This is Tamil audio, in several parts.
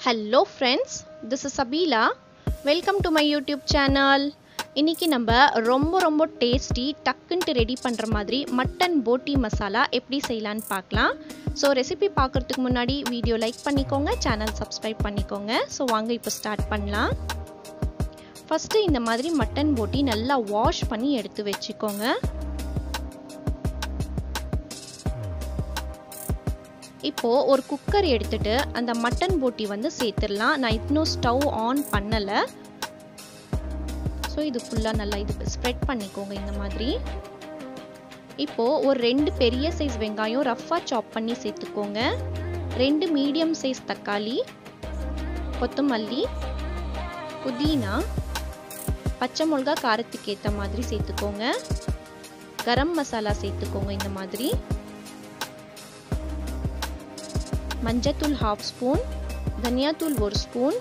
hello friends this is Sabeela welcome to my YouTube channel இன்றைக்கி நம்ம ரொம்ப ரொம்ப டேஸ்டி டக்குன்ட்டு ரெடி பண்ணுற மாதிரி மட்டன் போட்டி மசாலா எப்படி செய்யலான்னு பார்க்கலாம் ஸோ ரெசிபி பார்க்குறதுக்கு முன்னாடி வீடியோ லைக் பண்ணிக்கோங்க சேனல் சப்ஸ்கிரைப் பண்ணிக்கோங்க ஸோ வாங்க இப்போ ஸ்டார்ட் பண்ணலாம் ஃபஸ்ட்டு இந்த மாதிரி மட்டன் போட்டி நல்லா வாஷ் பண்ணி எடுத்து வச்சுக்கோங்க இப்போது ஒரு குக்கர் எடுத்துட்டு அந்த மட்டன் போட்டி வந்து சேர்த்துடலாம் நான் இன்னும் ஸ்டவ் ஆன் பண்ணலை ஸோ இது ஃபுல்லாக நல்லா இது ஸ்ப்ரெட் பண்ணிக்கோங்க இந்த மாதிரி இப்போது ஒரு ரெண்டு பெரிய சைஸ் வெங்காயம் ரஃப்பாக சாப் பண்ணி சேர்த்துக்கோங்க ரெண்டு மீடியம் சைஸ் தக்காளி கொத்தமல்லி புதினா பச்சை மிளகா காரத்துக்கு ஏற்ற மாதிரி சேர்த்துக்கோங்க கரம் மசாலா சேர்த்துக்கோங்க இந்த மாதிரி மஞ்சத்தூள் ஹாஃப் ஸ்பூன் தனியாத்தூள் ஒரு ஸ்பூன்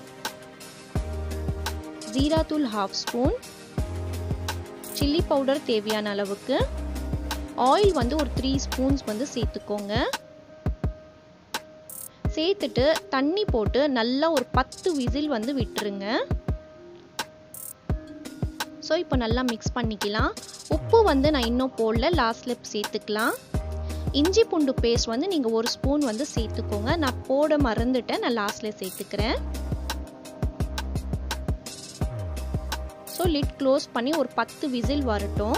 ஜீராத்தூள் ஹாஃப் ஸ்பூன் சில்லி பவுடர் தேவையான அளவுக்கு ஆயில் வந்து ஒரு த்ரீ ஸ்பூன்ஸ் வந்து சேர்த்துக்கோங்க சேர்த்துட்டு தண்ணி போட்டு நல்லா ஒரு பத்து விசில் வந்து விட்டுருங்க ஸோ இப்போ நல்லா மிக்ஸ் பண்ணிக்கலாம் உப்பு வந்து நான் இன்னும் போடல லாஸ்ட்ல சேர்த்துக்கலாம் இஞ்சி பூண்டு பேஸ்ட் வந்து நீங்கள் ஒரு ஸ்பூன் வந்து சேர்த்துக்கோங்க நான் போட மறந்துட்டேன் நான் லாஸ்ட்டில் சேர்த்துக்கிறேன் ஸோ லிட் க்ளோஸ் பண்ணி ஒரு பத்து விசில் வரட்டும்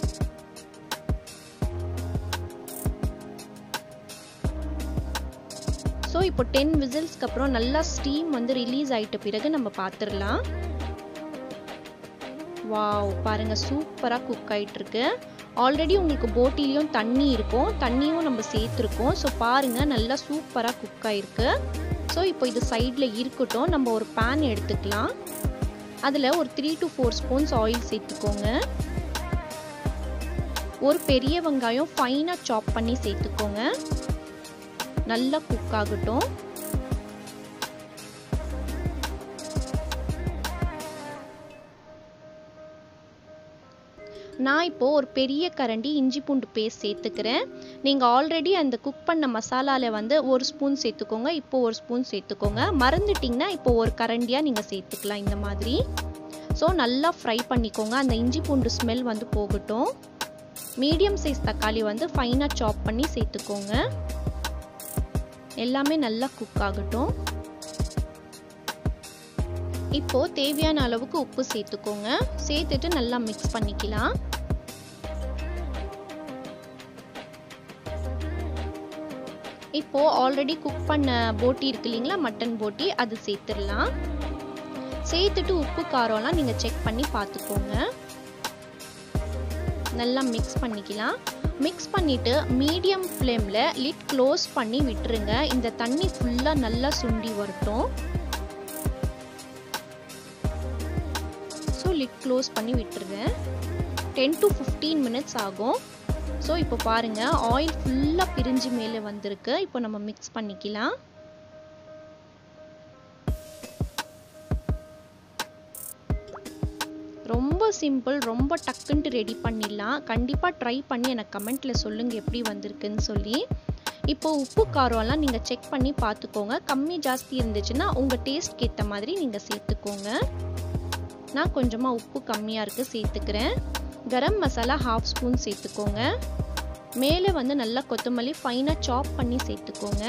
ஸோ இப்போ டென் விசில்ஸ்க்கு அப்புறம் நல்லா ஸ்டீம் வந்து ரிலீஸ் ஆகிட்ட பிறகு நம்ம பார்த்துடலாம் வாவ் பாருங்க சூப்பராக குக் ஆகிட்டு இருக்கு ஆல்ரெடி உங்களுக்கு போட்டிலையும் தண்ணி இருக்கும் தண்ணியும் நம்ம சேர்த்துருக்கோம் ஸோ பாருங்கள் நல்லா சூப்பராக குக் ஆகிருக்கு ஸோ இப்போ இது சைடில் இருக்கட்டும் நம்ம ஒரு பேன் எடுத்துக்கலாம் அதில் ஒரு three to four spoons oil சேர்த்துக்கோங்க ஒரு பெரிய வெங்காயம் ஃபைனாக சாப் பண்ணி சேர்த்துக்கோங்க நல்லா குக் ஆகட்டும் நான் இப்போது ஒரு பெரிய கரண்டி இஞ்சி பூண்டு பேஸ்ட் சேர்த்துக்கிறேன் நீங்கள் ஆல்ரெடி அந்த குக் பண்ண மசாலாவில் வந்து ஒரு ஸ்பூன் சேர்த்துக்கோங்க இப்போ ஒரு ஸ்பூன் சேர்த்துக்கோங்க மறந்துட்டிங்கன்னா இப்போ ஒரு கரண்டியாக நீங்கள் சேர்த்துக்கலாம் இந்த மாதிரி ஸோ நல்லா ஃப்ரை பண்ணிக்கோங்க அந்த இஞ்சி பூண்டு ஸ்மெல் வந்து போகட்டும் மீடியம் சைஸ் தக்காளி வந்து ஃபைனாக சாப் பண்ணி சேர்த்துக்கோங்க எல்லாமே நல்லா குக் ஆகட்டும் இப்போ தேவையான அளவுக்கு உப்பு சேர்த்துக்கோங்க சேர்த்துட்டு நல்லா மிக்ஸ் பண்ணிக்கலாம் இப்போ ஆல்ரெடி குக் பண்ண போட்டி இருக்கு இல்லைங்களா மட்டன் போட்டி அது சேர்த்துடலாம் சேர்த்துட்டு உப்பு காரம்லாம் நீங்கள் செக் பண்ணி பார்த்துக்கோங்க நல்லா மிக்ஸ் பண்ணிக்கலாம் மிக்ஸ் பண்ணிவிட்டு மீடியம் ஃப்ளேமில் லிட் க்ளோஸ் பண்ணி விட்டுருங்க இந்த தண்ணி ஃபுல்லாக நல்லா சுண்டி வரட்டும் ஸோ லிட் க்ளோஸ் பண்ணி விட்டுருங்க டென் டு ஃபிஃப்டீன் மினிட்ஸ் ஆகும் ஸோ இப்போ பாருங்கள் ஆயில் ஃபுல்லாக பிரிஞ்சு மேலே வந்திருக்கு இப்போ நம்ம மிக்ஸ் பண்ணிக்கலாம் ரொம்ப சிம்பிள் ரொம்ப டக்குன்ட்டு ரெடி பண்ணிடலாம் கண்டிப்பாக ட்ரை பண்ணி எனக்கு கமெண்ட்டில் சொல்லுங்கள் எப்படி வந்திருக்குன்னு சொல்லி இப்போ உப்பு காரம்லாம் நீங்கள் செக் பண்ணி பார்த்துக்கோங்க கம்மி ஜாஸ்தி இருந்துச்சுன்னா உங்கள் டேஸ்ட்க்கு ஏற்ற மாதிரி நீங்கள் சேர்த்துக்கோங்க நான் கொஞ்சமாக உப்பு கம்மியாக இருக்குது சேர்த்துக்கிறேன் கரம் மசாலா ஹாஃப் ஸ்பூன் சேர்த்துக்கோங்க மேலே வந்து நல்லா கொத்தமல்லி ஃபைனாக சாப் பண்ணி சேர்த்துக்கோங்க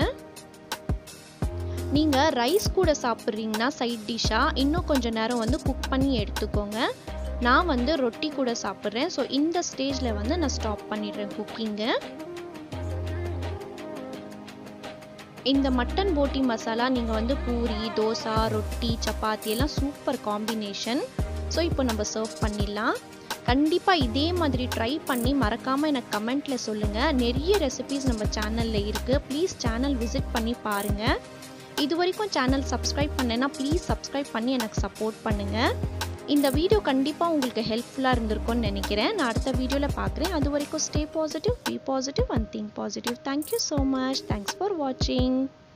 நீங்கள் ரைஸ் கூட சாப்பிட்றீங்கன்னா சைட் டிஷ்ஷாக இன்னும் கொஞ்சம் நேரம் வந்து குக் பண்ணி எடுத்துக்கோங்க நான் வந்து ரொட்டி கூட சாப்பிட்றேன் ஸோ இந்த ஸ்டேஜில் வந்து நான் ஸ்டாப் பண்ணிடுறேன் குக்கிங்கு இந்த மட்டன் போட்டி மசாலா நீங்கள் வந்து பூரி தோசை ரொட்டி சப்பாத்தி எல்லாம் சூப்பர் காம்பினேஷன் ஸோ இப்போ நம்ம சர்வ் பண்ணிடலாம் கண்டிப்பாக இதே மாதிரி ட்ரை பண்ணி மறக்காமல் எனக்கு கமெண்ட்டில் சொல்லுங்கள் நிறைய ரெசிபீஸ் நம்ம சேனலில் இருக்குது ப்ளீஸ் சேனல் விசிட் பண்ணி பாருங்கள் இது வரைக்கும் சேனல் சப்ஸ்கிரைப் பண்ணேன்னா ப்ளீஸ் சப்ஸ்கிரைப் பண்ணி எனக்கு சப்போர்ட் பண்ணுங்கள் இந்த வீடியோ கண்டிப்பாக உங்களுக்கு ஹெல்ப்ஃபுல்லாக இருந்திருக்கும்னு நினைக்கிறேன் நான் அடுத்த வீடியோவில் பார்க்குறேன் அது வரைக்கும் stay positive be positive and think positive thank you so much thanks for வாட்சிங்